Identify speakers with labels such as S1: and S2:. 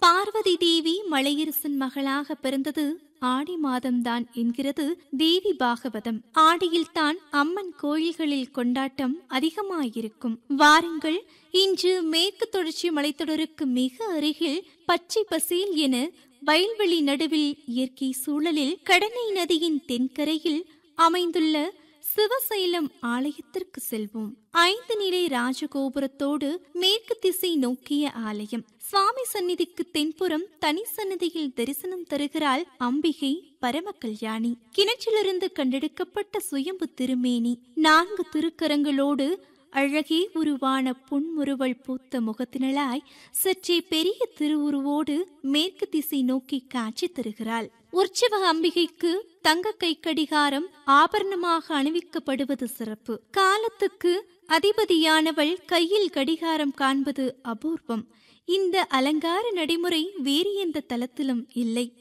S1: பார்வதி தேவி மலையரசன் மகளாக பிறந்தது ஆடி மாதம்தான் என்கிறது தேவி பாகவதம் ஆடியில்தான் அம்மன் கோயில்களில் கொண்டாட்டம் அதிகமாயிருக்கும் வாருங்கள் இன்று மேற்கு தொடர்ச்சி மலைத்தொடருக்கு மிக அருகில் பச்சை பசேல் என வயல்வெளி நடுவில் இயற்கை சூழலில் கடனை நதியின் தென்கரையில் அமைந்துள்ள சிவசைலம் ஆலயத்திற்கு செல்வோம் ஐந்து நிலை ராஜகோபுரத்தோடு மேற்கு திசை நோக்கிய ஆலயம் சுவாமி சந்நிதிக்கு தென்புறம் தனி சந்நிதியில் தரிசனம் தருகிறாள் அம்பிகை பரம கல்யாணி கிணற்றிலிருந்து கண்டெடுக்கப்பட்ட சுயம்பு திருமேனி நான்கு திருக்கரங்களோடு அழகே உருவான புன்முறுவல் பூத்த முகத்தினளாய் சற்றே பெரிய திருவுருவோடு மேற்கு திசை நோக்கி காட்சி தருகிறாள் உற்சவ அம்பிகைக்கு தங்க கை கடிகாரம் ஆபரணமாக அணிவிக்கப்படுவது சிறப்பு காலத்துக்கு அதிபதியானவள் கையில் கடிகாரம் காண்பது அபூர்வம் இந்த அலங்கார நடைமுறை வேறு எந்த தலத்திலும் இல்லை